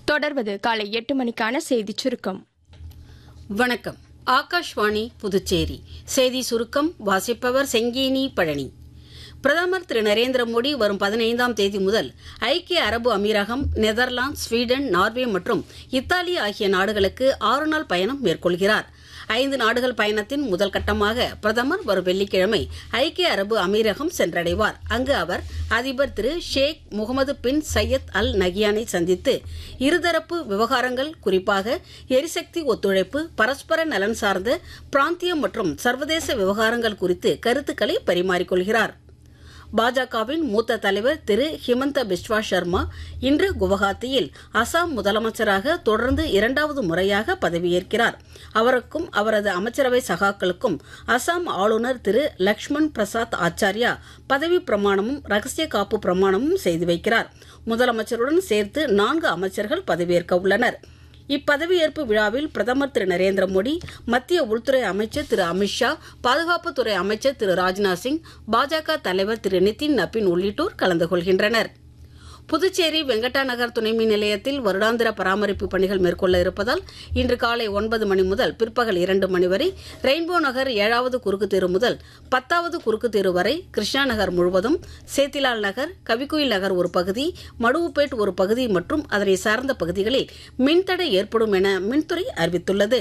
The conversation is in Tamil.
தொடர்வது காலை எட்டு மணிக்கான செய்திச் சுருக்கம் வணக்கம் ஆகாஷ்வாணி புதுச்சேரி செய்தி சுருக்கம் வாசிப்பவர் செங்கேனி பழனி பிரதமர் திரு நரேந்திர மோடி வரும் பதினைந்தாம் தேதி முதல் ஐக்கிய அரபு அமீரகம் நெதர்லாந்து ஸ்வீடன் நார்வே மற்றும் இத்தாலி ஆகிய நாடுகளுக்கு ஆறு நாள் பயணம் மேற்கொள்கிறார் ஐந்து நாடுகள் பயணத்தின் முதல் கட்டமாக பிரதமர் வரும் வெள்ளிக்கிழமை ஐக்கிய அரபு அமீரகம் சென்றடைவார் அங்கு அவர் அதிபர் திரு ஷேக் முகமது பின் சையத் அல் நகியானை சந்தித்து இருதரப்பு விவகாரங்கள் குறிப்பாக எரிசக்தி ஒத்துழைப்பு பரஸ்பர நலன் சார்ந்த பிராந்திய மற்றும் சர்வதேச விவகாரங்கள் குறித்து கருத்துக்களை பரிமாறிக்கொள்கிறார் பாஜகவின் மூத்த தலைவர் திரு ஹிமந்த பிஸ்வா சர்மா இன்று குவஹாத்தியில் அசாம் முதலமைச்சராக தொடர்ந்து இரண்டாவது முறையாக பதவியேற்கிறார் அவருக்கும் அவரது அமைச்சரவை சகாக்களுக்கும் அசாம் ஆளுநர் திரு லக்ஷ்மண் பிரசாத் ஆச்சாரியா பதவி பிரமாணமும் ரகசிய காப்பு பிரமாணமும் செய்து வைக்கிறார் முதலமைச்சருடன் சேர்த்து நான்கு அமைச்சர்கள் பதவியேற்க உள்ளனர் இப்பதவியேற்பு விழாவில் பிரதமர் திரு நரேந்திர மோடி மத்திய உள்துறை அமைச்சர் திரு அமித்ஷா பாதுகாப்புத்துறை அமைச்சர் திரு ராஜ்நாத் சிங் பாஜக தலைவர் திரு நிதின் நபின் உள்ளிட்டோர் கலந்து கொள்கின்றனர் புதுச்சேரி வெங்கட்டா நகர் துணை மின் நிலையத்தில் வருடாந்திர பராமரிப்பு பணிகள் மேற்கொள்ள இருப்பதால் இன்று காலை ஒன்பது மணி முதல் பிற்பகல் இரண்டு மணி வரை ரெயின்போ நகர் ஏழாவது குறுக்கு தெரு முதல் பத்தாவது குறுக்கு தெரு வரை கிருஷ்ணா நகர் முழுவதும் சேத்திலால் நகர் கவிக்குயில் நகர் ஒரு பகுதி மடுவுப்பேட் ஒரு பகுதி மற்றும் அதனை சார்ந்த பகுதிகளில் மின்தடை ஏற்படும் என மின்துறை அறிவித்துள்ளது